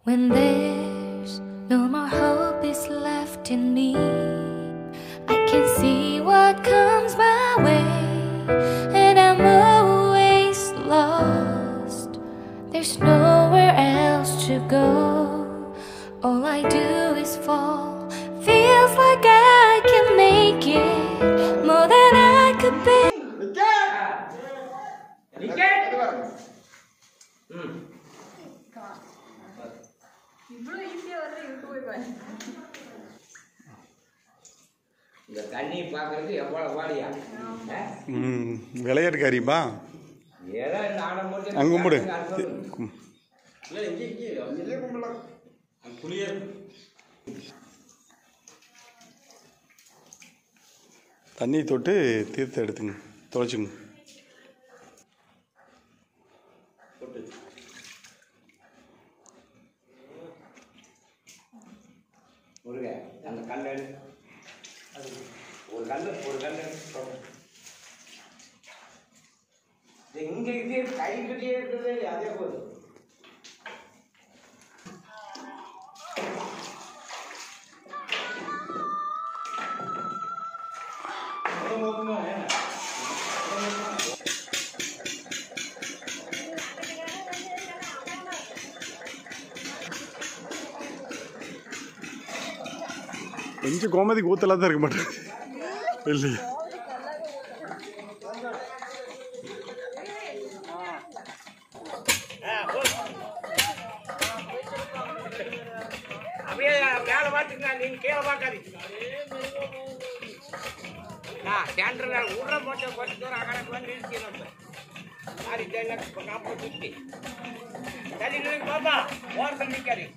When there's no more hope is left in me, I can see what comes my way, and I'm always lost. There's nowhere else to go. All I do is fall. Feels like I can make it more than I could bear. இவ்வளவு ஈஸியா வர்ற இருக்கு போய் பாரு இந்த தண்ணி பார்க்கறதுக்கு எவ்வளோ வாடியா ம் விளையாட்டு காரியமா ஏதோ இந்த ஆடை மட்டும் அங்கே கும்பிடு அர்த்தம். இல்லை இங்கே இங்கே இங்கே கும்பிடலாம் புளிய தண்ணி தொட்டு தீர்த்தம் எடுத்துங்க தொலைச்சுங்க போட்டு முருக அந்த கல் எடு. ஒரு கல் ஒரு கல் இங்க இது கை கட்டியே இருக்குது அதே போதும் கொஞ்சம் கோமதி ஊத்தலாம் தான் இருக்க மாட்டேன் இல்லையா அப்படியே மேலே பார்த்துங்க நீங்க கீழே பார்க்காதீங்க நான் சென்டரில் உள்ள போட்டு கொஞ்சம் தூரம் அகடக்கு வந்து நிறுத்தினோம் சாரி தெரியல நாற்பது சுற்றி சரி நீங்கள் பாப்பா ஓரத்தில் நிற்காது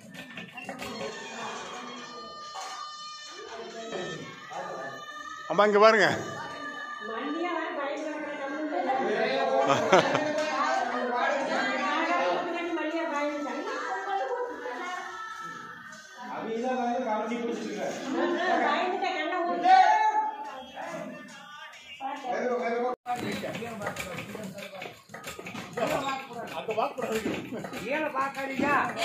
அம்மா இங்கே பாருங்க கீழே பார்க்காதீங்க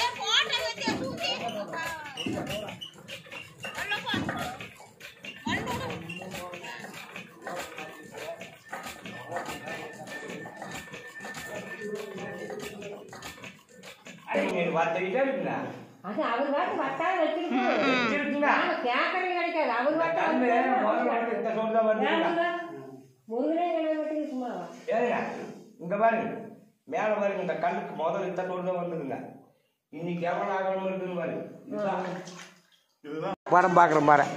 நீங்கள் பார்த்துக்கிட்டே இருக்குங்களா அது அவர் பாட்டு வட்டாரம் வச்சிருக்கு வச்சிருக்குங்களா நாங்க கேட்கறது கிடைக்காது அவர் பாட்டு கண்ணு முதல்ல வந்து வந்து இந்த சோறு தான் வந்துருக்குங்களா முருகனே கிளம்பி வட்டிக்கு சும்மாவா ஏங்க இங்க பாருங்க மேல பாருங்க இந்த கண்ணுக்கு முதல்ல இந்த தோடு தான் வந்துருங்க இன்னைக்கு எவ்வளோ ஆகணும் இருக்குன்னு பாருங்க படம் பார்க்குறேன் பாரு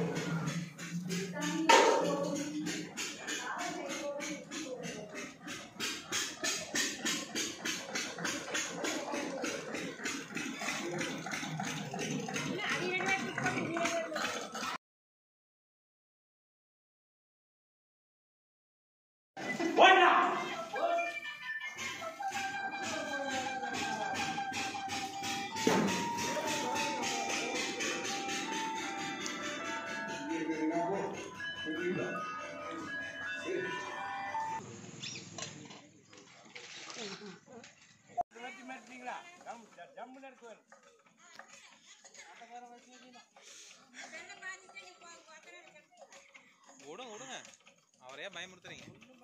விடுங்க விடுங்க அவரையே பயமுறுத்துறீங்க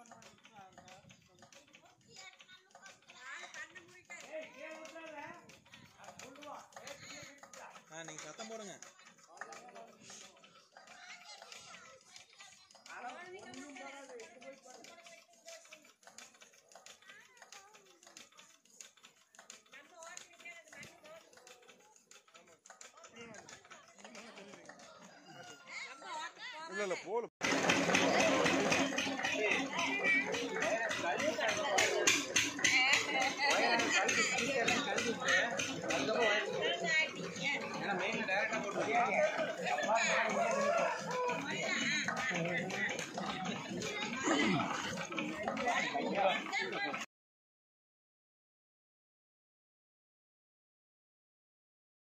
ஆ நீங்க சத்தம் போடுங்க இல்லை இல்லை போல